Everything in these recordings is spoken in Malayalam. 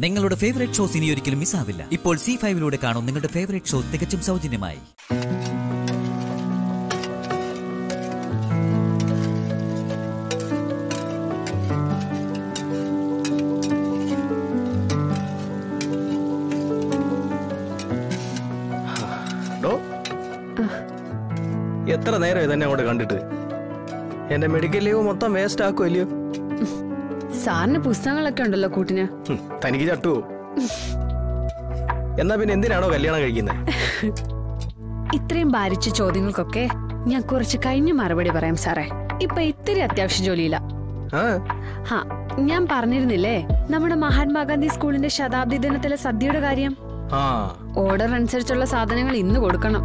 നിങ്ങളുടെ ഫേവറേറ്റ് ഷോസ് ഇനി ഒരിക്കലും മിസ്സാവില്ല ഇപ്പോൾ സി ഫൈവിലൂടെ കാണും നിങ്ങളുടെ ഫേവറേറ്റ് ഷോ തികച്ചും സൗജന്യമായി ഡോ എത്ര നേരം ഇതന്നെ അങ്ങോട്ട് കണ്ടിട്ട് എന്റെ മെഡിക്കൽ ലീവ് മൊത്തം വേസ്റ്റ് ആക്കും അല്ലയോ സാറിന് പുസ്തകങ്ങളൊക്കെ ഉണ്ടല്ലോ കൂട്ടിന് ഹും, തനിക്ക് ചട്ടുവോ എന്നാ പിന്നെ എന്തിനാണോ കല്യാണം കഴിക്കുന്നത് ഇത്രയും ഭാരിച്ച ചോദ്യങ്ങൾക്കൊക്കെ ഞാൻ കുറച്ച് കഴിഞ്ഞ് മറുപടി പറയാം സാറേ ഇപ്പൊ ഇത്തിരി അത്യാവശ്യ ജോലിയില്ല ആ ഹാ ഞാൻ പറഞ്ഞിരുന്നില്ലേ നമ്മുടെ മഹാത്മാഗാന്ധി സ്കൂളിന്റെ ശതാബ്ദി ദിനത്തിലെ സദ്യയുടെ കാര്യം ആ ഓർഡർ അനുസരിച്ചുള്ള സാധനങ്ങൾ ഇന്ന് കൊടുക്കണം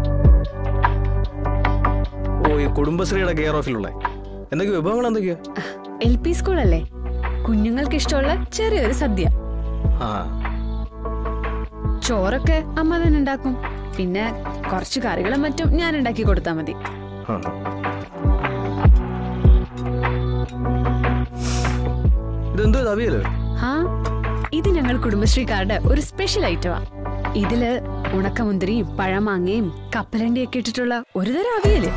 ഓ ഈ കുടുംബശ്രീയുടെ കെയർ ഓഫിലുള്ള എന്തൊക്കെയോ വിഭവങ്ങൾ എന്തൊക്കെയോ എൽ പി സ്കൂളല്ലേ കുഞ്ഞുങ്ങൾക്ക് ഇഷ്ടമുള്ള ചെറിയൊരു സദ്യ ആ ചോറൊക്കെ അമ്മ തന്നെ ഉണ്ടാക്കും പിന്നെ കുറച്ച് കറികളും മറ്റും ഞാൻ ഉണ്ടാക്കി കൊടുത്താൽ മതി ആ. ഇതെന്തോ ഇത് അവിയല് ആ ഇത് ഞങ്ങൾ കുടുംബശ്രീക്കാരുടെ ഒരു സ്പെഷ്യൽ ഐറ്റമാ ഇതില് ഉണക്കമുന്തിരിയും പഴമാങ്ങയും കപ്പലണ്ടിയൊക്കെ ഇട്ടിട്ടുള്ള ഒരു തരം അവിയല്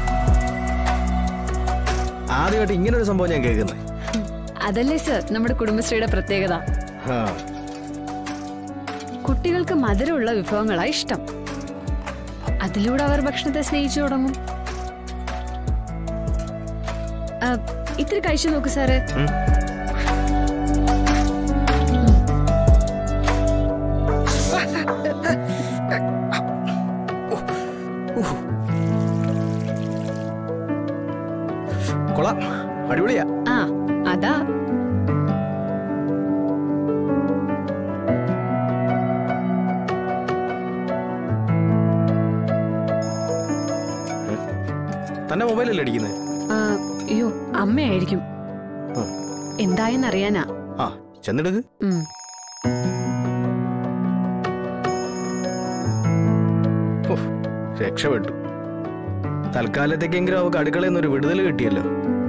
ആദ്യമായിട്ട് ഇങ്ങനെ ഒരു സംഭവം ഞാൻ കേൾക്കുന്നത് അതല്ലേ സർ നമ്മുടെ കുടുംബശ്രീയുടെ പ്രത്യേകത ആ കുട്ടികൾക്ക് മധുരമുള്ള വിഭവങ്ങളാ ഇഷ്ടം അതിലൂടെ അവർ ഭക്ഷണത്തെ സ്നേഹിച്ചു തുടങ്ങും ആ, ഇത്തിരി കഴിച്ചു നോക്കൂ സാറ് ഉം. കൊള്ളാം അടിപൊളിയാ ആ അതാ തന്റെ മൊബൈലല്ലേ അടിക്കുന്നത് ആ, അയ്യോ അമ്മയായിരിക്കും ആ. എന്തായെന്നറിയാനാ ആ ചെന്നെടുക്ക് ഉം. ഓ, രക്ഷപ്പെട്ടു തൽക്കാലത്തേക്കെങ്കിലും അവക്ക് അടുക്കളയിൽ നിന്ന് ഒരു വിടുതൽ കിട്ടിയല്ലോ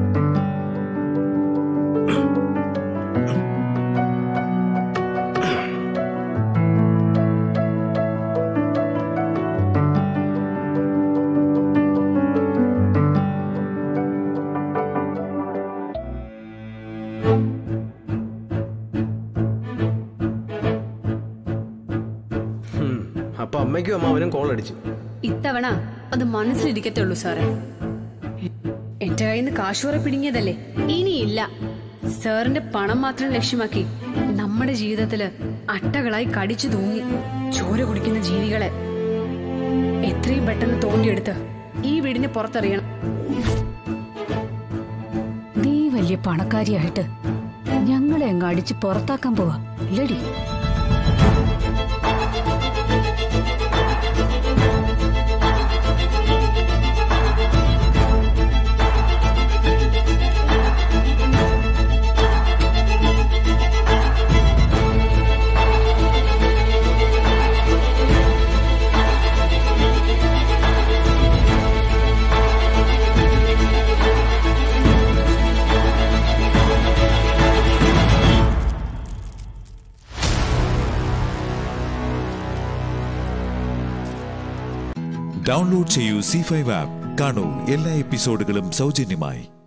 ഉം. അപ്പൊ അമ്മയ്ക്കും അമ്മാവനും കോൾ അടിച്ചു ഇത്തവണ അത് മനസ്സിലിരിക്കത്തുള്ളൂ സാറേ എന്റെ കയ്യിൽ നിന്ന് കാശുറ പിടുങ്ങിയതല്ലേ ഇനിയില്ല സാറിന്റെ പണം മാത്രം ലക്ഷ്യമാക്കി നമ്മുടെ ജീവിതത്തില് അട്ടകളായി കടിച്ചു തൂങ്ങി ചോര കുടിക്കുന്ന ജീവികളെ എത്രയും പെട്ടെന്ന് തോണ്ടിയെടുത്ത് ഈ വീടിന് പുറത്തെറിയണം നീ വലിയ പണക്കാരിയായിട്ട് ഞങ്ങളെ അങ്ങ് അടിച്ച് പുറത്താക്കാൻ പോവാ ഇല്ലടി ഡൗൺലോഡ് ചെയ്യൂ സി ഫൈവ് ആപ്പ് കാണൂ എല്ലാ എപ്പിസോഡുകളും സൗജന്യമായി